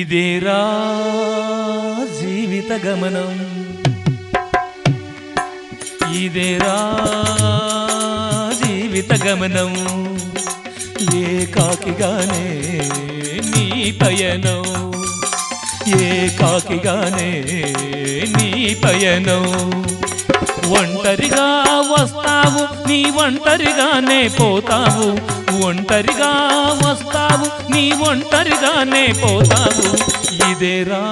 ఇదేరా జీవిత గమనం ఇదేరా జీవిత గమనం ఏకాకిగానే నీ పయనం ఏకాకిగానే నీ పయనం ఒంటరిగా వస్తావు నీ ఒంటరిగానే పోతావు ఒంటరిగా వస్తావు నీ ఒంటరిగానే పోతావు ఇదేరా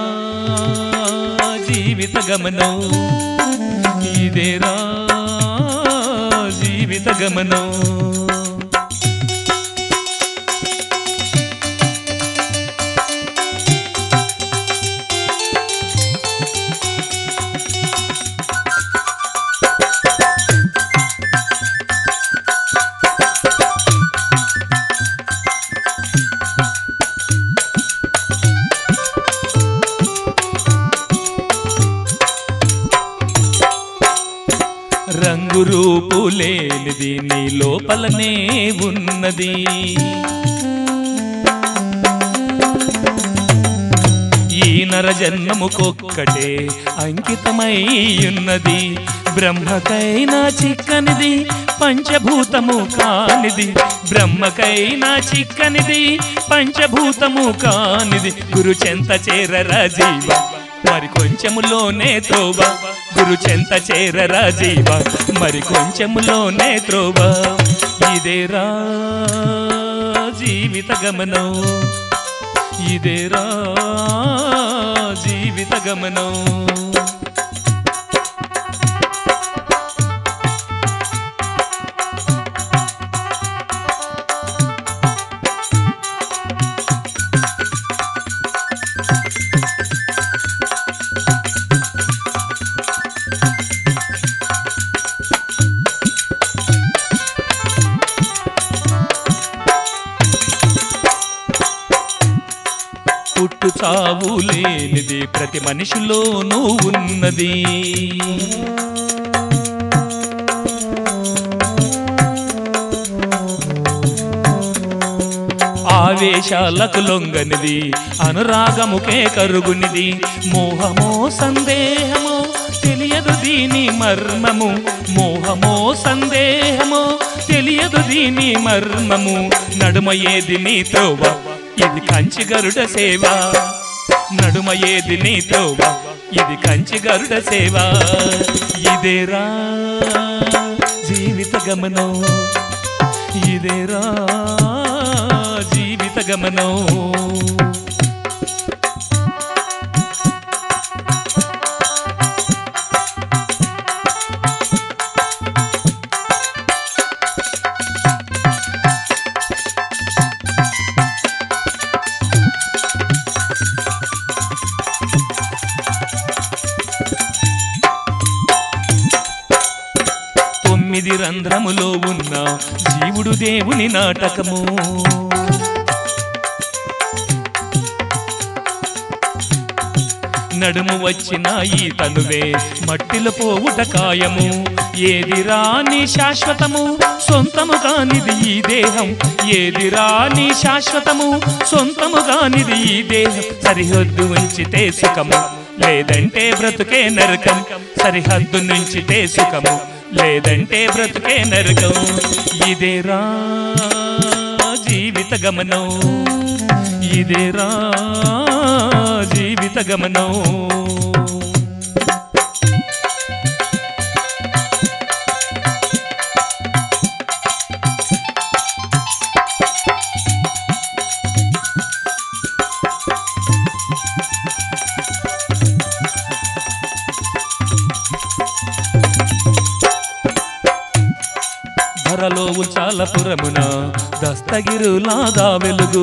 జీవిత గమనం ఇదేరా జీవిత గమనం రంగు రూపు లేనిది నీ లోపలనే ఉన్నది ఈ నర జన్మముకొక్కటే అంకితమై ఉన్నది బ్రహ్మకైనా చిక్కనిది పంచభూతము కానిది బ్రహ్మకైనా చిక్కనిది పంచభూతము కానిది గురు చెంత చేరరా జీవ మరి కొంచెములోనే త్రోవ గురు చెంత చేరరా జీవ మరి కొంచెములోనే త్రోవ ఇదేరా జీవిత గమనం ఇదేరా జీవిత గమనం పుట్టు చావు లేనిది ప్రతి మనిషిలోనూ ఉన్నది ఆవేశాలకు లొంగనిది అనురాగముకే కరుగునిది మోహమో సందేహమో తెలియదు దీని మర్మము మోహమో సందేహమో తెలియదు దీని మర్మము నడుమ ఏది నీ త్రోవ ఇది కంచి గరుడ సేవ నడుమ ఏది నీ త్రోవ ఇది కంచి గరుడ సేవ ఇదేరా జీవిత గమనం ఇదేరా జీవిత గమనం తొమ్మిది రంధ్రములో ఉన్న జీవుడు దేవుని నాటకము నడుము వచ్చిన ఈ తనువే మట్టిలో పోవుట కాయము ఏది రాని శాశ్వతము సొంతము కానిది ఈ దేహం ఏది రాని శాశ్వతము సొంతము కానిది ఈ దేహం సరిహద్దు ఉంచితే సుఖము లేదంటే బ్రతుకే నరకం సరిహద్దు నుంచితే సుఖము లేదంటే బ్రతుకే నరకం ఇదేరా జీవిత గమనం ఇదేరా జీవిత గమనం ధరలో ఉచాలపురమున దస్తగిరులాగా వెలుగు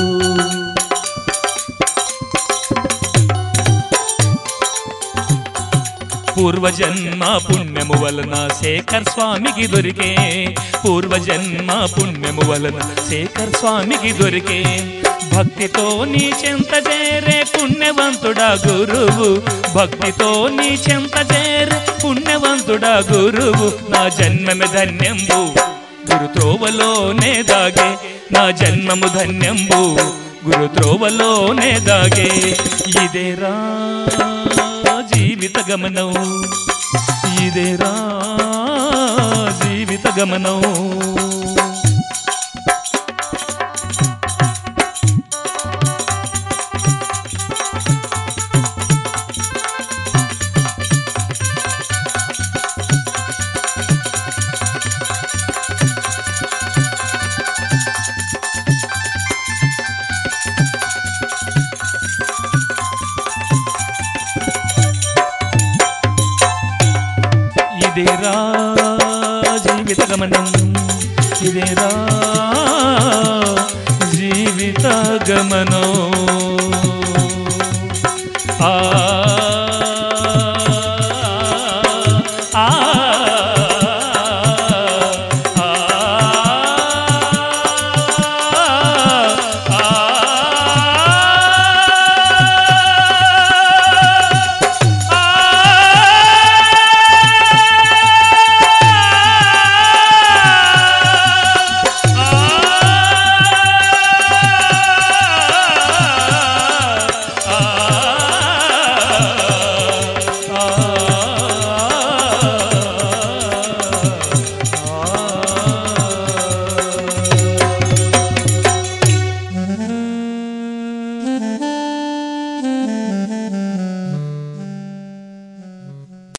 పూర్వజన్మ పుణ్యము వలన శేఖర్ స్వామికి దొరికే పూర్వజన్మ పుణ్యము వలన శేఖర్ స్వామికి దొరికే భక్తితో నీ చెంత చేరే పుణ్యవంతుడా గురువు భక్తితో నీ చెంత చేరే పుణ్యవంతుడా గురువు నా జన్మమే ధన్యంబు గురు త్రోవలోనే దాగే నా జన్మము ధన్యంబు గురు త్రోవలోనే దాగే ఇదేరా జీవిత గమనం ఇదేరా జీవిత గమనం ఇదేరా జీవిత గమనం ఇదేరా జీవిత గమనం